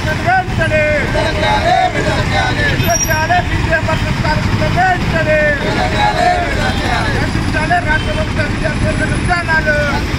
reimbursement వెంటనే విడుదల fee reimbursement scholarship వెంటనే రక్షించాలి రాష్ట్ర ప్రభుత్వ విద్యార్థుల విధానాలు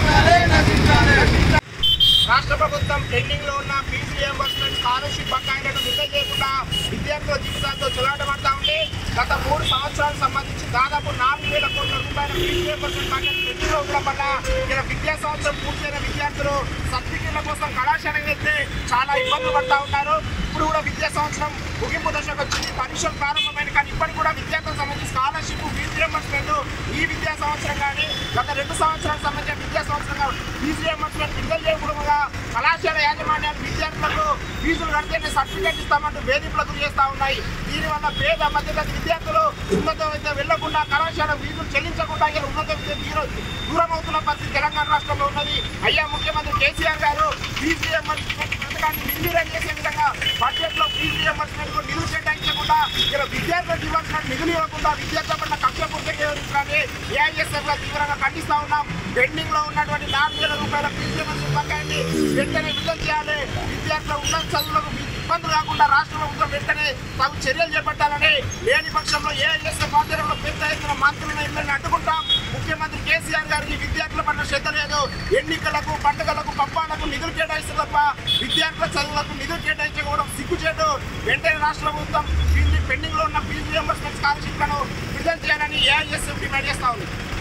రాష్ట్ర ప్రభుత్వం పెండింగ్ లో ఉన్న ఫీజు రియంబర్స్మెంట్ స్కాలర్షిప్ బకాయిలను విడుదల చేయకుండా విద్యార్థుల జీవితాలతో చెలాటపడతా ఉంది గత మూడు సంవత్సరాలకు సంబంధించి దాదాపు నాలుగు వేల కోట్ల రూపాయల ఫీజు రియంబర్స్మెంట్ బకాయిలు పెండింగ్ లో ఉండడం వల్ల ఇలా విద్యా సంవత్సరం పూర్తయిన విద్యార్థులు సర్టిఫికెట్ల కోసం కళాశాలకు వెళ్తే చాలా ఇబ్బందులు పడతా ఉన్నారు ఇప్పుడు కూడా విద్యా సంవత్సరం ముగింపు దశకు వచ్చింది పరీక్షలు ప్రారంభమైన కానీ ఇప్పటికి కూడా విద్యార్థులకు సంబంధించి స్కాలర్షిప్ ఫీజు రియంబర్స్మెంట్ ఈ విద్యా సంవత్సరం కానీ గత రెండు సంవత్సరాలకు సంబంధించిన విద్యా సంవత్సరం ఫీజు రియంబర్స్మెంట్ విడుదల చేయకుండా కళాశాల యాజమాన్యాలు విద్యార్థులకు ఫీజులు కడితేనే సర్టిఫికేట్ ఇస్తామంటూ వేధింపులకు గురి చేస్తా ఉన్నాయి దీనివల్ల పేద మధ్యతరగతి విద్యార్థులు ఉన్నత విద్య వెళ్లకుండా కళాశాల ఫీజులు చెల్లించకుండా ఇలా ఉన్నత విద్య దూరం దూరం అవుతున్న పరిస్థితి తెలంగాణ రాష్ట్రంలో ఉన్నది అయ్యా ముఖ్యమంత్రి కేసీఆర్ గారు ఫీజు రియంబర్స్మెంట్ పథకాన్ని నిర్వీర్యం చేసే విధంగా బడ్జెట్ లో ఫీజు రియంబర్స్మెంట్ కు నిధులు కేటాయించకుండా ఇలా విద్యార్థులకు ఇవ్వాల్సిన నిధులు ఇవ్వకుండా విద్యార్థుల పట్ల కక్ష పూర్తి వివరించాలని ఏఐఎస్ఎఫ్ గా తీవ్రంగా ఖండిస్తా ఉన్నాం పెండింగ్ లో ఉన్నటువంటి నాలుగు వేల రూపాయల ఫీజు రియంబర్స్మెంట్ బకాయిని వెంటనే విడుదల చేయాలి విద్యార్థుల ఉన్నత చదువులకు ఇబ్బందులు కాకుండా రాష్ట్ర ప్రభుత్వం వెంటనే తగు చర్యలు చేపట్టాలని లేని పక్షంలో ఏఐఎస్ఎఫ్ ఆధ్వర్యంలో పెద్ద ఎత్తున మంత్రులను ఎమ్మెల్యేలు అడ్డుకుంటాం ముఖ్యమంత్రి కేసీఆర్ గారికి విద్యార్థుల పట్ల శ్రద్ధ లేదు ఎన్నికలకు పండుగలకు పబ్బాలకు నిధులు కేటాయిస్తుంది తప్ప విద్యార్థుల చదువులకు నిధులు కేటాయించకపోవడం సిగ్గుచేటు వెంటనే రాష్ట్ర ప్రభుత్వం ఫీజు పెండింగ్ లో ఉన్న ఫీజు రియంబర్స్మెంట్ స్కాలర్షిప్లను విడుదల చేయాలని ఏఐఎస్ఎఫ్ డిమాండ్ చేస్తా ఉంది